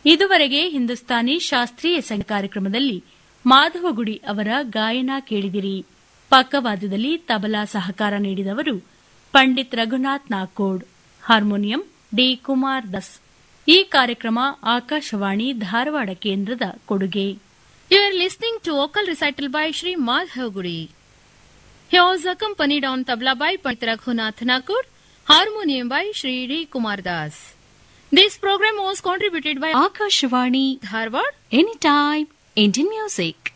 ಇದುವರೆಗೆ ಹಿಂದೂಸ್ತಾನಿ ಶಾಸ್ತ್ರೀಯ ಸಂಗೀತ ಕಾರ್ಯಕ್ರಮದಲ್ಲಿ ಮಾಧವಗುಡಿ ಅವರ ಗಾಯನ ಕೇಳಿದಿರಿ ಪಕ್ಕವಾದ್ಯದಲ್ಲಿ ತಬಲಾ ಸಹಕಾರ ನೀಡಿದವರು ಪಂಡಿತ್ ರಘುನಾಥ್ ನಾಕೋಡ್ ಹಾರ್ಮೋನಿಯಂ ಡಿ ಕುಮಾರ್ ದಸ್ ಈ ಕಾರ್ಯಕ್ರಮ ಆಕಾಶವಾಣಿ ಧಾರವಾಡ ಕೇಂದ್ರದ ಕೊಡುಗೆ You are listening to vocal recital by Shri Madhav Guri. He was accompanied on tabla by Pandit Raghunath Nakur, harmonium by Shri D. Kumar Das. This program was contributed by Akashvani Dharwad any time Indian music